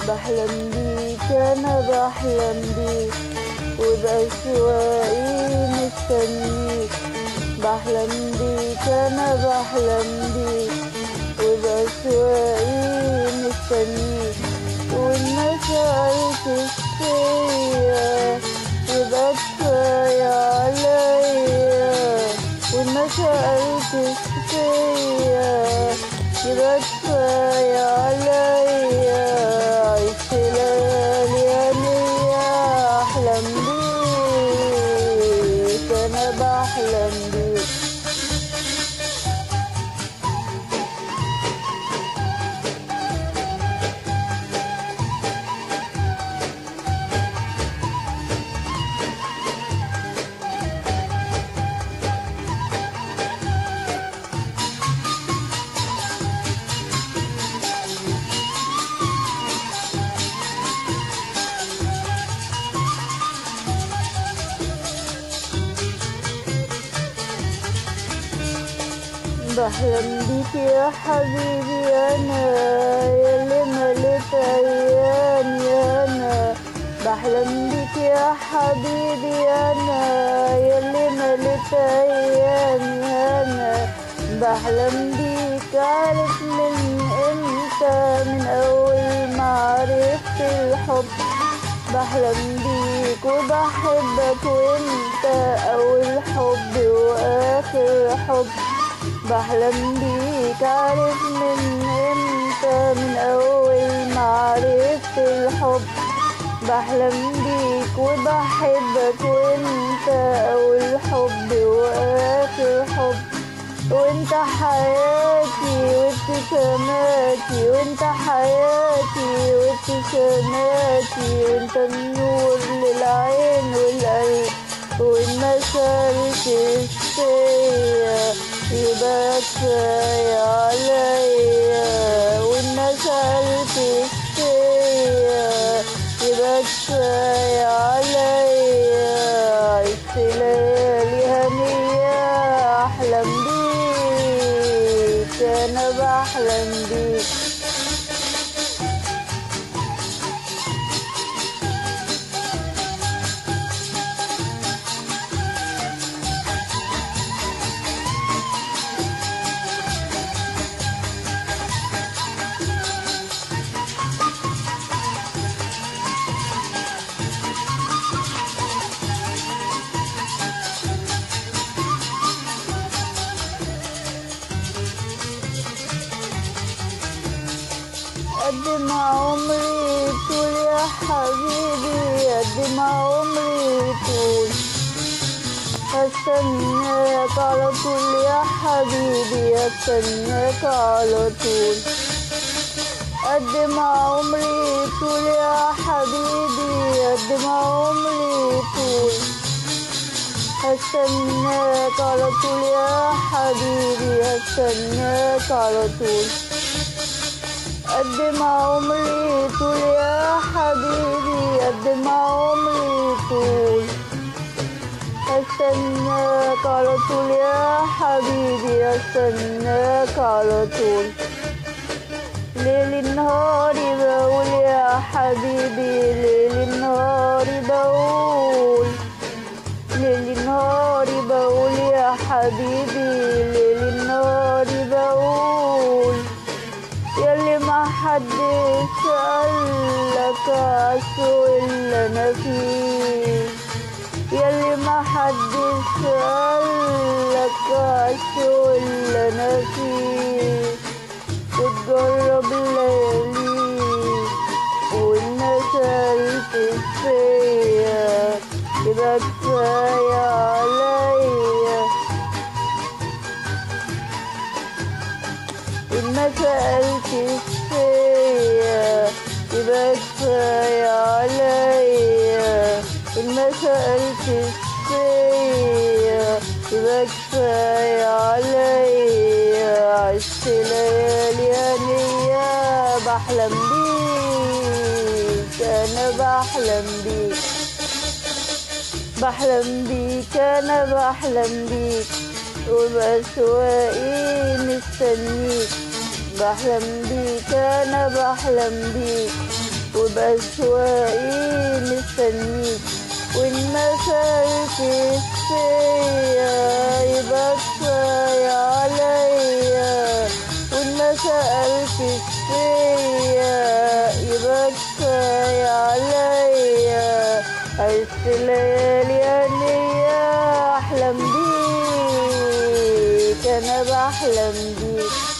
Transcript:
بحلم بيك انا بحلم بيك وبأشواقي مستنيك بحلم بيك انا بحلم بيك وبأشواقي مستنيك وإن ما سألتش فيا يبقى كفاية عليا وإن ما سألتش فيا يبقى كفاية عليا عشت ليالي هنية أحلم بيك أنا بحلم بيك بحلم بيك يا حبيبي انا يلي مليت ايامي انا بحلم بيك يا حبيبي انا يلي مليت ايامي انا بحلم بيك عارف من امتى من اول ما عرفت الحب بحلم بيك وبحبك وانت اول حب واخر حب بحلم بيك عارف من امتى من اول ما عرفت الحب بحلم بيك وبحبك وانت اول حب واخر حب وانت حياتي وابتساماتي وانت حياتي وابتساماتي وانت النور للعين والقلب وان ما سألتش فيا يبقى كفاية عليا وان ما سألتش فيا يبقى كفاية عليا عشت ليالي هنية أحلم بيك أنا بحلم بيك قد ما عمري طول يا حبيبي قد ما عمري طول هستناك على طول يا حبيبي هستناك على طول قد ما عمري طول يا حبيبي قد ما عمري طول هستناك على طول يا حبيبي هستناك على طول قد ما عمري طول يا حبيبي قد ما عمري طول هستناك على طول يا حبيبي هستناك على طول ليل نهاري بقول يا حبيبي ليل نهاري بقول ليل نهاري بقول يا حبيبي ليل نهاري بقول ياللي ما حد سألك عالسوق اللي أنا فيه ياللي ما حد سألك عالسوق اللي أنا فيه وتجرب الليالي والناس سألت فيا يبقى كفاية عليا إن ما سألتش فيا يبقى كفاية عليا إن ما سألتش فيا يبقى كفاية عليا عشت ليالي هنية بحلم بيك أنا بحلم بيك بحلم بيك أنا بحلم بيك وبأسواقي مستنيك بحلم بيك أنا بحلم بيك وبأسواقي مستنيك وإن ما سألتش فيا يبقى كفاية عليا وإن ما سألتش فيا يبقى كفاية عليا عشت ليالي أنية أحلم بيك أنا بحلم بيك